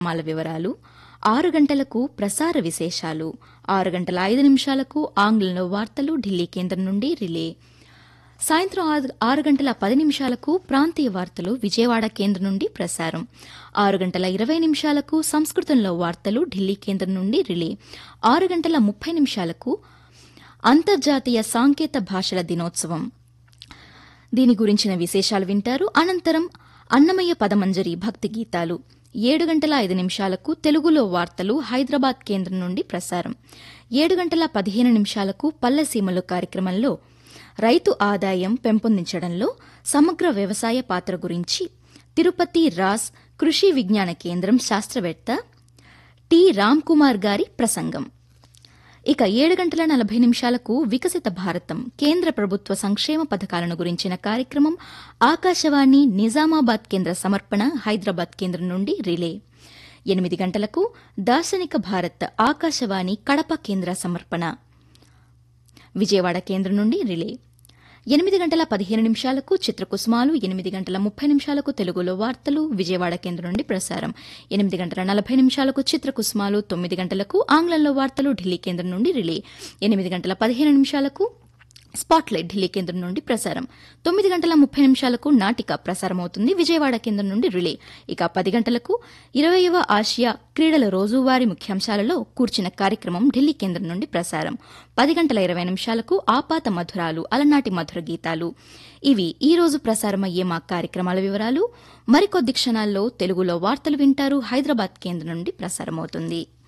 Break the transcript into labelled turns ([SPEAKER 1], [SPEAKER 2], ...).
[SPEAKER 1] కార్యక్రమాల వివరాలు ఆరు గంటలకు ప్రసార విశేషాలు ఆరు గంటల ఐదు నిమిషాలకు ఆంగ్లంలో వార్తలు ఢిల్లీ కేంద్రం నుండి రిలే సాయంత్రం ఆరు- ఆరు గంటల పది నిమిషాలకు ప్రాంతీయ వార్తలు విజయవాడ కేంద్రం నుండి ప్రసారం ఆరు గంటల ఇరవై నిమిషాలకు సంస్కృతంలో వార్తలు ఢిల్లీ కేంద్రం నుండి రిలే ఆరు గంటల ముప్పై నిమిషాలకు అంతర్జాతీయ సాంకేత భాషల దినోత్సవం దీని గురించిన విశేషాలు వింటారు అనంతరం అన్నమయ్య పదమంజరి భక్తి గీతాలు ఏడు గంటల ఐదు నిమిషాలకు తెలుగులో వార్తలు హైదరాబాద్ కేంద్రం నుండి ప్రసారం ఏడు గంటల పదిహేను నిమిషాలకు పల్లెసీమలు కార్యక్రమంలో రైతు ఆదాయం పెంపొందించడంలో సమగ్ర వ్యవసాయ పాత్ర గురించి తిరుపతి రాస్ కృషి విజ్ఞాన కేంద్రం శాస్త్రవేత్త టి రామ్ కుమార్ గారి ప్రసంగం ఇక ఏడు గంటల నలభై నిమిషాలకు వికసిత భారతం కేంద్ర ప్రభుత్వ సంక్షేమ పథకాలను గురించిన కార్యక్రమం ఆకాశవాణి నిజామాబాద్ కేంద్ర సమర్పణ హైదరాబాద్ కేంద్రం నుండి రిలే ఎనిమిది గంటలకు దార్శనిక భారత్ ఆకాశవాణి కడప కేంద్ర సమర్పణ విజయవాడ కేంద్రం నుండి రిలే ఎనిమిది గంటల పదిహేను నిమిషాలకు చిత్రకుసుమాలు ఎనిమిది గంటల ముప్పై నిమిషాలకు తెలుగులో వార్తలు విజయవాడ కేంద్రం నుండి ప్రసారం ఎనిమిది గంటల నలభై నిమిషాలకు చిత్రకుసుమాలు తొమ్మిది గంటలకు ఆంగ్లంలో వార్తలు ఢిల్లీ కేంద్రం నుండి రిలే ఎనిమిది గంటల పదిహేను నిమిషాలకు స్పాట్లైట్ ఢిల్లీ కేంద్రం నుండి ప్రసారం తొమ్మిది గంటల ముప్పై నిమిషాలకు నాటిక ప్రసారమవుతుంది విజయవాడ కేంద్రం నుండి రిలే ఇక పది గంటలకు ఇరవయవ ఆసియా క్రీడల రోజువారీ ముఖ్యాంశాలలో కూర్చిన కార్యక్రమం ఢిల్లీ కేంద్రం నుండి ప్రసారం పది గంటల ఇరవై నిమిషాలకు ఆపాత మధురాలు అలనాటి మధుర గీతాలు ఇవి ఈ రోజు ప్రసారమయ్యే మా కార్యక్రమాల వివరాలు మరికొద్ది క్షణాల్లో తెలుగులో వార్తలు వింటారు హైదరాబాద్ కేంద్రం నుండి ప్రసారమవుతుంది